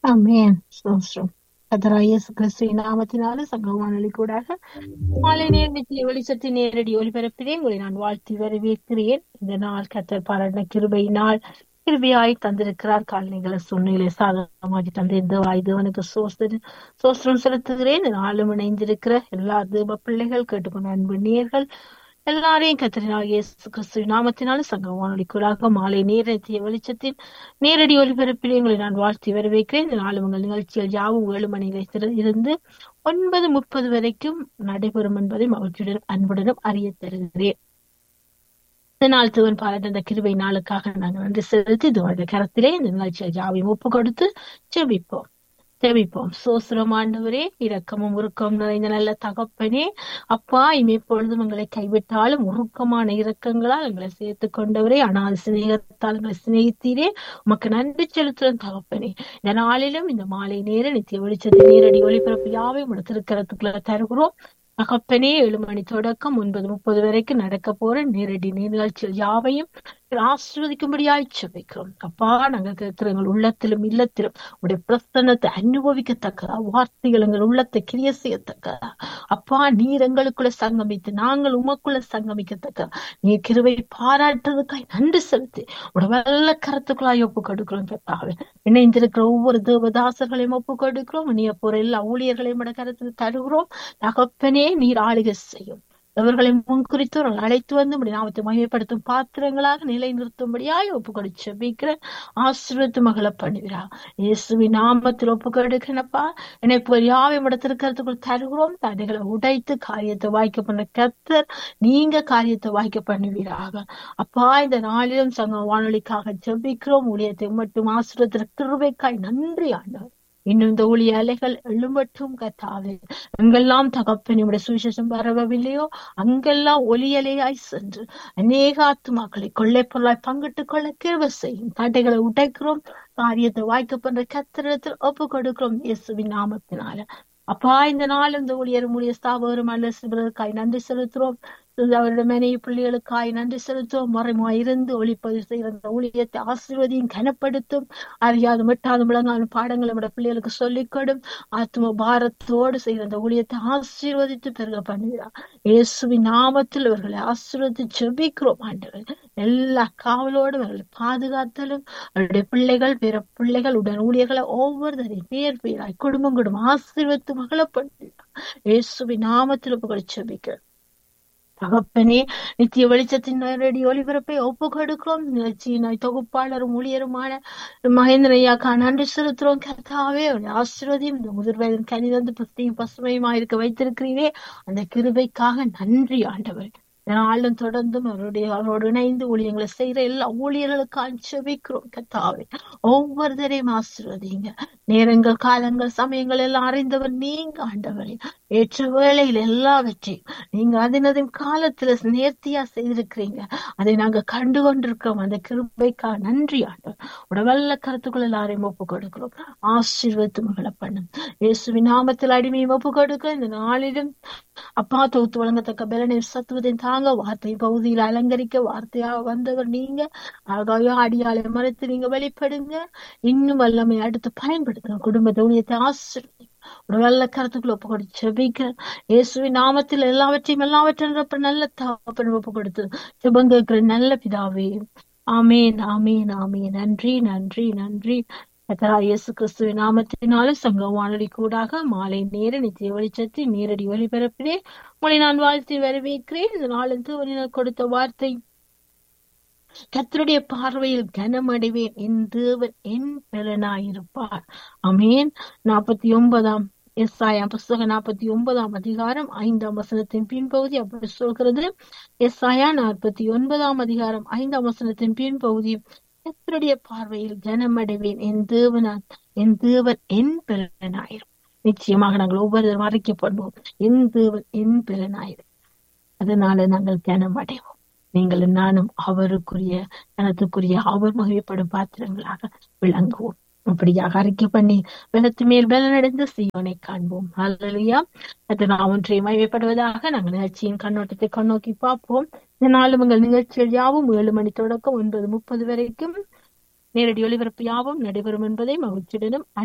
ஆமென் ஸ்தோத்திரம் கர்த்தராகிய இயேசு கிறிஸ்துவின் நாமத்தினால சங்க வானொலி கூடாக மாலை நேர்மைக்கு வெளிச்சத்தின் நேரடி ஒளிபரப்பிலே உங்களை நான் வாழ்த்தி வரவேற்கிறேன் இந்த நாள் கத்தர் பாராட்டின கிருபை நாள் கிருபையாய் தந்திருக்கிறார் காலநிலை சூழ்நிலை சாதகமாகி தந்த இந்த வாய் தேவனுக்கு சோஸ்திர சோஸ்திரம் செலுத்துகிறேன் இந்த நாளும் இணைந்திருக்கிற எல்லா தேவ பிள்ளைகள் கேட்டுக்கொண்ட அன்பு நேர்கள் எல்லாரையும் கத்திரினால் இயேசு கிறிஸ்து நாமத்தினாலும் சங்க வானொலிக்குள்ளாக மாலை நேரத்திய வெளிச்சத்தின் நேரடி ஒலிபரப்பிலே உங்களை நான் வாழ்த்தி வரவேற்கிறேன் இந்த நாள் உங்கள் நிகழ்ச்சிகள் யாவும் ஏழு மணியில திற- இருந்து ஒன்பது முப்பது வரைக்கும் நடைபெறும் என்பதை மகிழ்ச்சியுடன் அன்புடனும் அறிய தருகிறேன் இந்த நாள் தேவன் பாராட்ட இந்த கிருபை நாளுக்காக நாங்கள் நன்றி செலுத்தி தேவனுடைய கரத்திலே இந்த நிகழ்ச்சியை யாவையும் ஒப்பு கொடுத்து ஜெபிப்போம் ஜெபிப்போம் சோசுரம் ஆண்டவரே இரக்கமும் உருக்கம் நிறைந்த நல்ல தகப்பனே அப்பா இமை பொழுதும் எங்களை கைவிட்டாலும் உருக்கமான இரக்கங்களால் எங்களை சேர்த்து கொண்டவரே ஆனால் சிநேகத்தால் எங்களை சிநேகித்தீரே உமக்கு நன்றி செலுத்துறோம் தகப்பனே இந்த நாளிலும் இந்த மாலை நேர நித்திய வெளிச்சத்தை நேரடி ஒளிபரப்பு யாவையும் திருக்கரத்துக்குள்ள தருகிறோம் தகப்பனே ஏழு மணி தொடக்கம் ஒன்பது முப்பது வரைக்கும் நடக்க போற நேரடி நிகழ்ச்சிகள் யாவையும் ஆசிர்வதிக்கும்படியாய் செபிக்கிறோம் அப்பா நாங்க கேட்கிற எங்கள் உள்ளத்திலும் இல்லத்திலும் உடைய பிரசன்னத்தை அனுபவிக்கத்தக்கதா வார்த்தைகள் எங்கள் உள்ளத்தை கிரிய செய்யத்தக்கதா அப்பா நீர் எங்களுக்குள்ள சங்கமித்து நாங்கள் உமக்குள்ள சங்கமிக்கத்தக்க நீர் கிருவை பாராட்டுறதுக்காய் நன்றி செலுத்தி உடைய வெள்ள கருத்துக்களாய் ஒப்பு கொடுக்கிறோம் கர்த்தாவே இணைந்திருக்கிற ஒவ்வொரு தேவதாசர்களையும் ஒப்பு கொடுக்கிறோம் நீ போற எல்லா ஊழியர்களையும் உடைய கருத்தில் தருகிறோம் தகப்பனே நீர் ஆளுகை செய்யும் அவர்களை முன்குறித்து அவர்கள் அழைத்து வந்து உம்முடைய நாமத்தை மகிமைப்படுத்தும் பாத்திரங்களாக நிலை நிறுத்தும்படியாய் ஒப்பு கொடுத்து செபிக்கிற ஆசீர்வத்து மகளை பண்ணுகிறா இயேசுவின் நாமத்தில் ஒப்பு கொடுக்கிறனப்பா எனக்கு யாவை இடத்திருக்கிறதுக்குள் தருகிறோம் தடைகளை உடைத்து காரியத்தை வாய்க்க பண்ண கத்தர் நீங்க காரியத்தை வாய்க்க பண்ணுவீராக அப்பா இந்த நாளிலும் சங்க வானொலிக்காக ஜெபிக்கிறோம் ஊழியத்தை மட்டும் ஆசீர்வத்திற்கு கிருபைக்காய் நன்றி ஆண்டவர் இன்னும் இந்த ஊழிய அலைகள் எழும்பட்டும் கத்தாவே எங்கெல்லாம் தகப்பனுடைய சுவிசேஷம் பரவவில்லையோ அங்கெல்லாம் ஒலியலையாய் சென்று அநேக ஆத்துமாக்களை கொள்ளை பொருளாய் பங்கிட்டுக் கொள்ள கிருப செய்யும் தடைகளை உடைக்கிறோம் காரியத்தை வாய்க்கப்படுற கத்திரத்தில் ஒப்பு கொடுக்கிறோம் இயேசுவின் நாமத்தினால அப்பா இந்த நாள் இந்த ஊழியர் ஊழிய ஸ்தாபகரும் அல்ல சிறுவர்களுக்காய் நன்றி செலுத்துறோம் அவருடைய மனைவி பிள்ளைகளுக்காய் நன்றி செலுத்துவோம் மறைமுக இருந்து ஒளிப்பதிவு செய்கிற இந்த ஊழியத்தை ஆசீர்வதியும் கனப்படுத்தும் அறியாது மட்டாது முழங்கான பாடங்களை நம்முடைய பிள்ளைகளுக்கு சொல்லிக் கொடும் ஆத்ம பாரத்தோடு செய்கிற இந்த ஊழியத்தை ஆசீர்வதித்து பெருக பண்ணுகிறார் இயேசுவின் நாமத்தில் இவர்களை ஆசீர்வதித்து ஜெபிக்கிறோம் ஆண்டவர் எல்லா காவலோடும் அவர்களை பாதுகாத்தலும் அவருடைய பிள்ளைகள் பிற பிள்ளைகள் உடன் ஊழியர்களை ஒவ்வொருத்தரையும் பேர் பேராய் குடும்பம் குடும்பம் ஆசீர்வத்து மகளப்படுத்துகிறார் இயேசுவின் நாமத்தில் புகழ் ஜெபிக்கிறோம் தகப்பனே நித்திய வெளிச்சத்தின் நேரடி ஒளிபரப்பை ஒப்பு கொடுக்கிறோம் நிகழ்ச்சியின் தொகுப்பாளரும் ஊழியருமான மகேந்திர ஐயாக்கா நன்றி செலுத்துறோம் கர்த்தாவே அவருடைய ஆசீர்வதியும் இந்த முதிர் வயதின் கனிதந்து புஸ்தியும் பசுமையுமா இருக்க வைத்திருக்கிறீரே அந்த கிருபைக்காக நன்றி ஆண்டவர் நாளும் தொடர்ந்தும் அவருடைய அவரோடு இணைந்து ஊழியங்களை செய்யற எல்லா ஊழியர்களுக்கு அஞ்சபிக்கிறோம் கத்தாவே ஒவ்வொருத்தரையும் ஆசீர்வதிங்க நேரங்கள் காலங்கள் சமயங்கள் எல்லாம் அறிந்தவர் நீங்க ஆண்டவரே ஏற்ற வேளையில் எல்லாவற்றையும் நீங்க அதினதின் காலத்துல நேர்த்தியா செய்திருக்கிறீங்க அதை நாங்க கண்டு கொண்டிருக்கிறோம் அந்த கிருபைக்கா நன்றி ஆண்டவர் உடவல்ல கருத்துக்கள் எல்லாரையும் ஒப்பு கொடுக்கிறோம் ஆசீர்வத்து மகளை பண்ணும் இயேசுவின் நாமத்தில் அடிமையும் ஒப்பு கொடுக்க இந்த நாளிலும் அப்பா தொகுத்து வழங்கத்தக்க பலனை சத்துவத்தையும் தாங்க வார்த்தை பகுதியில் அலங்கரிக்க வார்த்தையாக வந்தவர் நீங்க ஆகாயோ அடியாலை மறைத்து நீங்க வெளிப்படுங்க இன்னும் வல்லமை அடுத்து பயன்படுத்துங்க குடும்ப ஊழியத்தை ஆசிரியர் ஒரு நல்ல கருத்துக்களை ஒப்பு கொடுத்து செபிக்க இயேசுவின் நாமத்தில் எல்லாவற்றையும் எல்லாவற்றையும் நல்ல தாப்பன் ஒப்பு கொடுத்து செபம் கேட்கிற நல்ல பிதாவே ஆமேன் ஆமேன் ஆமேன் நன்றி நன்றி நன்றி கத்தரா இயேசு கிறிஸ்துவின் நாமத்தினால சங்க வானொலி கூடாக மாலை நேர நித்திய வெளிச்சத்தில் நேரடி ஒளிபரப்பிலே உங்களை நான் வாழ்த்தி வரவேற்கிறேன் இந்த நாளுக்கு ஒரு கொடுத்த வார்த்தை கத்தருடைய பார்வையில் கனமடைவேன் என் தேவன் என் பலனாயிருப்பார் அமேன் நாற்பத்தி ஒன்பதாம் எஸ்ஆயாம் புஸ்தகம் நாற்பத்தி ஒன்பதாம் அதிகாரம் ஐந்தாம் வசனத்தின் பின்பகுதி அப்படி சொல்கிறது எஸ்ஆயா நாற்பத்தி ஒன்பதாம் அதிகாரம் ஐந்தாம் வசனத்தின் பின்பகுதி கத்தருடைய பார்வையில் கனமடைவேன் என் தேவனான் என் தேவன் என் பலனாயிரும் நிச்சயமாக நாங்கள் ஒவ்வொருவரும் அறிக்கப்படுவோம் என் தேவன் என் பலனாயிரும் அதனால நாங்கள் கனமடைவோம் நீங்கள் நானும் அவருக்குரிய கனத்துக்குரிய அவர் மகிழ்ப்படும் பாத்திரங்களாக விளங்குவோம் அப்படியாக அறிக்கை பண்ணி பலத்து மேல் பலனடைந்து சீவனை காண்போம் அல்லையா அது நாம் ஒன்றை மகிழ்ப்படுவதாக நாங்கள் நிகழ்ச்சியின் கண்ணோட்டத்தை கண்ணோக்கி பார்ப்போம் இந்த நாளும் உங்கள் நிகழ்ச்சிகள் யாவும் ஏழு மணி தொடக்கம் ஒன்பது முப்பது வரைக்கும் நேரடி ஒளிபரப்பு யாவும் நடைபெறும் என்பதை மகிழ்ச்சியுடனும்